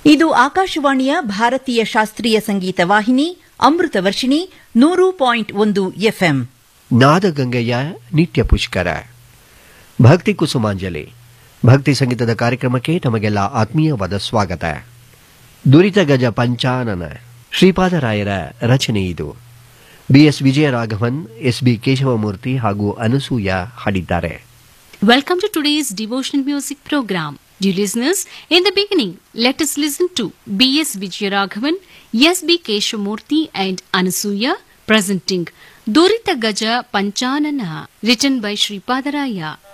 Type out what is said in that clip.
ಇದು ಆಕಾಶವಾಣಿಯ ಭಾರತೀಯ ಶಾಸ್ತ್ರೀಯ ಸಂಗೀತ ವಾಹಿನಿ ಅಮೃತ ವರ್ಷಿಣಿ ನೂರು ಪಾಯಿಂಟ್ ಒಂದು ಎಫ್ಎಂ ನಾದಗಂಗೆಯ ನಿತ್ಯ ಪುಷ್ಕರ ಭಕ್ತಿ ಕುಸುಮಾಂಜಲಿ ಭಕ್ತಿ ಸಂಗೀತದ ಕಾರ್ಯಕ್ರಮಕ್ಕೆ ತಮಗೆಲ್ಲ ಆತ್ಮೀಯವಾದ ಸ್ವಾಗತ ದುರಿತ ಗಜ ಪಂಚಾನನ ಶ್ರೀಪಾದರಾಯರ ರಚನೆ ಇದು ಬಿಎಸ್ ವಿಜಯರಾಘವನ್ ಎಸ್ಬಿ ಕೇಶವಮೂರ್ತಿ ಹಾಗೂ ಅನಸೂಯ ಹಾಡಿದ್ದಾರೆ Welcome to today's devotional music program. Dear listeners, in the beginning, let us listen to B.S. Vijayaraghavan, S.B. Keshamurthy and Anasuya presenting Durita Gaja Panchanana, written by Sri Padaraya.